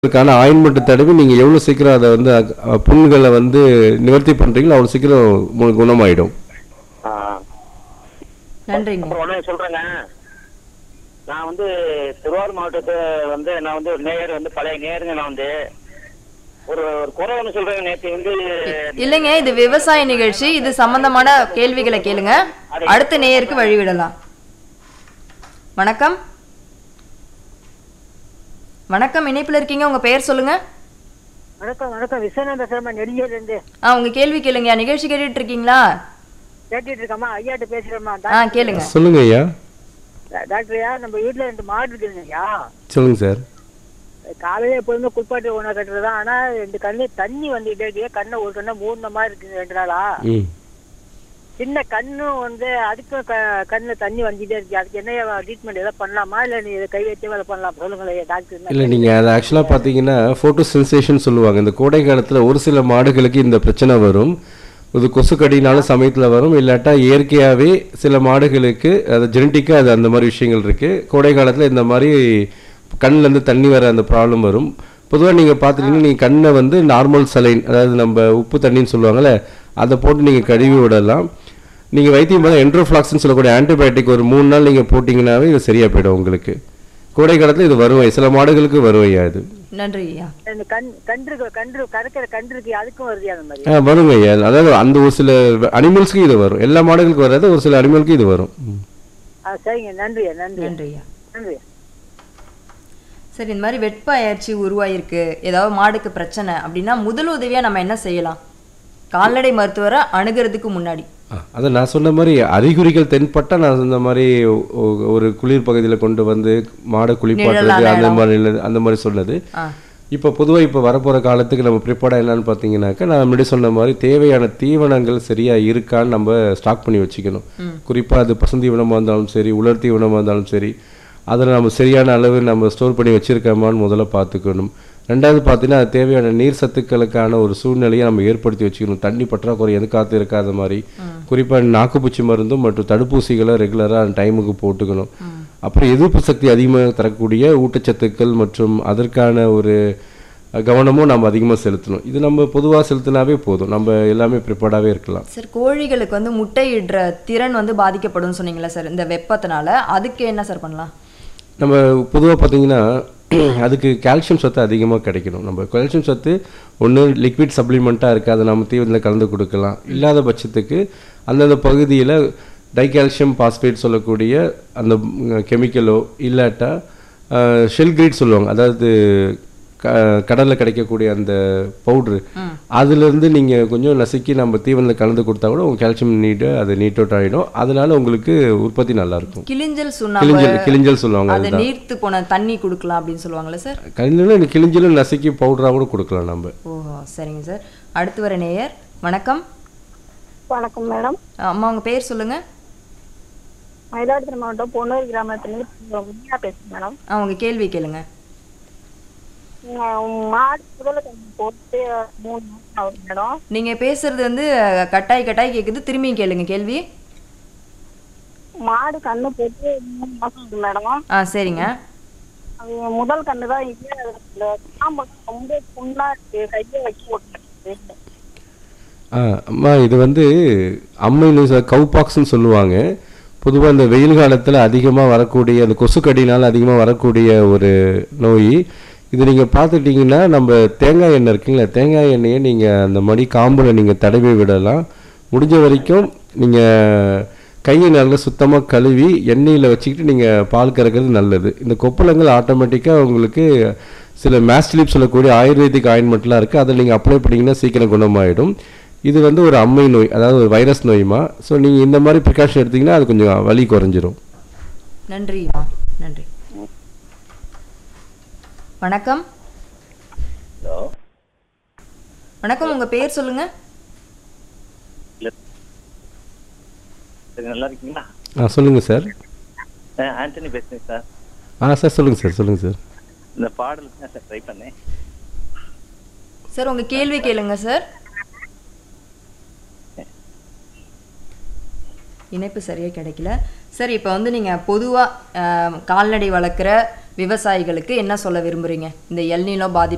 அதுக்கான ஆயின்மெண்ட் தடவி நீங்கள் எவ்வளோ சீக்கிரம் அதை வந்து அ, புண்களை வந்து நிவர்த்தி பண்ணுறீங்களோ அவ்வளோ சீக்கிரம் உங்களுக்கு குணமாயிடும் ஆ. நன்றிங்க அப்புறம் ஒண்ணு சொல்றேங்க நான் வந்து திருவாரூர் மாவட்டத்தை வந்து நான் வந்து ஒரு நேயர் வந்து பழைய நேருங்க நான் வந்து ஒரு ஒரு குறை ஒன்று சொல்றேங்க நேற்று வந்து இல்லைங்க இது விவசாய நிகழ்ச்சி இது சம்பந்தமான கேள்விகளை கேளுங்க அடுத்த நேயருக்கு வழிவிடலாம் வணக்கம் வணக்கம் இணைப்புல இருக்கீங்க உங்க பெயர் சொல்லுங்க வணக்கம் வணக்கம் விஸ்வநாத பேசுறேன் நெடுஞ்சேரில இருந்து ஆ உங்க கேள்வி கேளுங்க நிகழ்ச்சி கேட்டுட்டு இருக்கீங்களா கேட்டுட்டு இருக்கம்மா ஐயாட்ட பேசுறேம்மா ஆ கேளுங்க சொல்லுங்க ஐயா டாக்டர்யா நம்ம வீட்டுல ரெண்டு மாடு இருக்குதுங்க ஐயா சொல்லுங்க சார் காலையில எப்போதுமே குளிப்பாட்டி ஒன்றா கட்டுறதா ஆனா ரெண்டு கண்ணு தண்ணி வந்துட்டே இருக்கு கண்ணை ஒரு கண்ணை மூடின மாதிரி இருக்குங்க ரெண்டு நாளா ம் சின்ன கண்ணும் வந்து அதுக்கும் க- கண்ணுல தண்ணி வந்துட்டே இருக்கு அதுக்கு என்ன ட்ரீட்மெண்ட் ஏதாவது பண்ணலாமா இல்ல நீ இதை கை வச்சு அதை பண்ணலாம் சொல்லுங்களேன் டாக்டர் இல்லை நீங்கள் அதை ஆக்சுவலாக பார்த்தீங்கன்னா ஃபோட்டோ சென்சேஷன் சொல்லுவாங்க இந்த கோடை காலத்தில் ஒரு சில மாடுகளுக்கு இந்த பிரச்சனை வரும் இது கொசுக்கடினாலும் சமயத்தில் வரும் இல்லாட்டா இயற்கையாகவே சில மாடுகளுக்கு அது ஜெனட்டிக்காக அது அந்த மாதிரி விஷயங்கள் இருக்குது கோடை காலத்தில் இந்த மாதிரி கண்ணிலேருந்து தண்ணி வர அந்த ப்ராப்ளம் வரும் பொதுவாக நீங்கள் பார்த்துட்டீங்கன்னா நீங்கள் கண்ணை வந்து நார்மல் சலைன் அதாவது நம்ம உப்பு தண்ணின்னு சொல்லுவாங்கள்ல அதை போட்டு நீங்கள் கழுவி விடலாம் நீங்கள் வைத்தியம் பார்த்தா என்ட்ரோஃப்ளாக்ஸ்னு சொல்லக்கூடிய ஆன்டிபயோட்டிக் ஒரு மூணு நாள் நீங்கள் போட்டிங்கன்னாவே இது சரியாக போயிடும் உங்களுக்கு கோடை காலத்தில் இது வருவை சில மாடுகளுக்கு வருவையா இது நன்றி ஐயா இந்த கண் கன்று கன்று கறக்கிற கன்று இருக்கு அதுக்கும் வருது அந்த மாதிரி ஆ வருங்க ஐயா அதாவது அந்த ஒரு சில அனிமல்ஸ்க்கு இது வரும் எல்லா மாடுகளுக்கு வராது ஒரு சில அனிமலுக்கு இது வரும் ம். ஆ சரிங்க நன்றியா நன்றி நன்றி ஐயா நன்றி சரி இந்த மாதிரி வெட்ப அயற்சி உருவாயிருக்கு ஏதாவது மாடுக்கு பிரச்சனை அப்படின்னா முதல் உதவியா நம்ம என்ன செய்யலாம் கால்நடை மருத்துவரை அணுகிறதுக்கு முன்னாடி ஆ, அதை நான் சொன்ன மாதிரி அறிகுறிகள் தென்பட்டா நான் சொன்ன மாதிரி ஒ- ஒ- ஒரு குளிர் பகுதியில் கொண்டு வந்து மாடை குளிப்பாட்டுறது நிழலான அந்த இடம். மாதிரி இல்ல- அந்த மாதிரி சொன்னது ஆ இப்போ பொதுவாக இப்போ வரப்போகிற காலத்துக்கு நம்ம ப்ரிப்பேர்டாக என்னன்னு பார்த்தீங்கன்னாக்கா நான் முன்னாடி சொன்ன மாதிரி தேவையான தீவனங்கள் சரியாக இருக்கான்னு நம்ம ஸ்டாக் பண்ணி வச்சுக்கணும் குறிப்பாக அது பசுந்தீவனமாக இருந்தாலும் சரி உலர் தீவனமாக இருந்தாலும் சரி அதில் நம்ம சரியான அளவு நம்ம ஸ்டோர் பண்ணி வச்சுருக்கோமான்னு முதல்ல பார்த்துக்கணும் ரெண்டாவது பார்த்தீங்கன்னா அது தேவையான நீர் சத்துக்களுக்கான ஒரு சூழ்நிலையை நம்ம ஏற்படுத்தி வச்சுக்கணும் தண்ணி பற்றாக்குறை எது காத்து இருக்காத மாதிரி குறிப்பாக நாக்குப்பூச்சி மருந்தும் மற்றும் தடுப்பூசிகளை ரெகுலராக டைமுக்கு போட்டுக்கணும் அப்புறம் எதிர்ப்பு சக்தி அதிகமாக தரக்கூடிய ஊட்டச்சத்துக்கள் மற்றும் அதற்கான ஒரு கவனமும் நம்ம அதிகமாக செலுத்தணும் இது நம்ம பொதுவாக செலுத்தினாவே போதும் நம்ம எல்லாமே ப்ரிப்பேர்டாகவே இருக்கலாம் சார் கோழிகளுக்கு வந்து முட்டையிடுற திறன் வந்து பாதிக்கப்படும் சொன்னீங்களா சார் இந்த வெப்பத்தினால அதுக்கு என்ன சார் பண்ணலாம் நம்ம பொதுவாக பார்த்தீங்கன்னா அதுக்கு கால்சியம் சத்து அதிகமாக கிடைக்கணும் நம்ம கால்சியம் சத்து ஒன்று லிக்விட் சப்ளிமெண்ட்டாக இருக்குது அதை நம்ம தீவனத்தில் கலந்து கொடுக்கலாம் இல்லாத பட்சத்துக்கு அந்தந்த பகுதியில் டைகால்சியம் பாஸ்பேட் சொல்லக்கூடிய அந்த கெமிக்கலோ இல்லாட்டா ஷெல் கிரீட் சொல்லுவாங்க அதாவது க கடலில் கிடைக்கக்கூடிய அந்த பவுட்ரு அதுலேருந்து நீங்கள் கொஞ்சம் நசுக்கி நம்ம தீவனத்தில் கலந்து கொடுத்தா கூட உங்கள் கால்சியம் நீடு அது நீட் அவுட் ஆகிடும் அதனால உங்களுக்கு உற்பத்தி நல்லாயிருக்கும் கிளிஞ்சல் சுண்ணாம்பு கிளிஞ்சல் கிளிஞ்சல் சொல்லுவாங்க அதை அதுதான் நீர்த்து போன தண்ணி கொடுக்கலாம் அப்படின்னு சொல்லுவாங்கல்ல சார் கழிஞ்சலும் இந்த கிழிஞ்சலும் நசுக்கி பவுடராக கூட கொடுக்கலாம் நம்ம ஓ சரிங்க சார் அடுத்து வர நேயர் வணக்கம் வணக்கம் மேடம் அம்மா உங்க பேர் சொல்லுங்க மயிலாடுதுறை மாவட்டம் பொன்னூர் கிராமத்துலேருந்து மீனா பேசுறேன் மேடம் ஆ உங்க கேள்வி கேளுங்க உம், மாடு முதல்ல கண்ணு போட்டு மூணு மாசம் ஆகுது மேடம் நீங்க பேசுறது வந்து அஹ், கட்டாய் கட்டாய் கேக்குது திரும்பியும் கேளுங்க கேள்வி மாடு கண்ணு போட்டு மூணு மாசம் ஆகுது மேடம் ஆ சரிங்க அது முதல் கண்ணு தான் இது இந்த காம்பு ரொம்ப புண்ணா இருக்கு கையை வச்சு ஓட்டு ஆ அம்மா இது வந்து அம்மை நோய் கவுபாக்ஸ்னு சொல்லுவாங்க பொதுவாக இந்த வெயில் காலத்தில் அதிகமாக வரக்கூடிய அந்த கொசுக்கடினால் அதிகமாக வரக்கூடிய ஒரு நோய் இது நீங்கள் பார்த்துட்டிங்கன்னா நம்ம தேங்காய் எண்ணெய் இருக்குங்களா தேங்காய் எண்ணெயை நீங்கள் அந்த மடி காம்பில் நீங்கள் தடவி விடலாம் முடிஞ்ச வரைக்கும் நீங்கள் கையை நல்லா சுத்தமாக கழுவி எண்ணெயில் வச்சுக்கிட்டு நீங்கள் பால் கறக்கிறது நல்லது இந்த கொப்பளங்கள் ஆட்டோமேட்டிக்காக உங்களுக்கு சில மேஸ்லிப் சொல்லக்கூடிய ஆயுர்வேதிக் ஆயின்மெண்ட்லாம் இருக்குது அதை நீங்கள் அப்ளை பண்ணிங்கன்னா சீக்கிரம் குணமாயிடும் இது வந்து ஒரு அம்மை நோய் அதாவது ஒரு வைரஸ் நோய்மா ஸோ நீங்கள் இந்த மாதிரி ப்ரிகாஷன் எடுத்தீங்கன்னா அது கொஞ்சம் வலி குறைஞ்சிரும் நன்றிம்மா நன்றி வணக்கம் ஹலோ வணக்கம் உங்க பேர் சொல்லுங்க சரி நல்லா இருக்கீங்களா ஆ சொல்லுங்கள் சார் ஆ, ஆண்டனி பேசுறேன் சார் ஆ சார் சொல்லுங்கள் சார் சொல்லுங்கள் சார் இந்த பாடலுக்கு தான் சார் ட்ரை பண்ணேன் சார் உங்க கேள்வி கேளுங்க சார் இணைப்பு சரியா கிடைக்கல சார் இப்போ வந்து நீங்க பொதுவா அஹ், கால்நடை வளர்க்குற விவசாயிகளுக்கு என்ன சொல்ல விரும்புறீங்க இந்த எல்நிலோ பாதிப்பு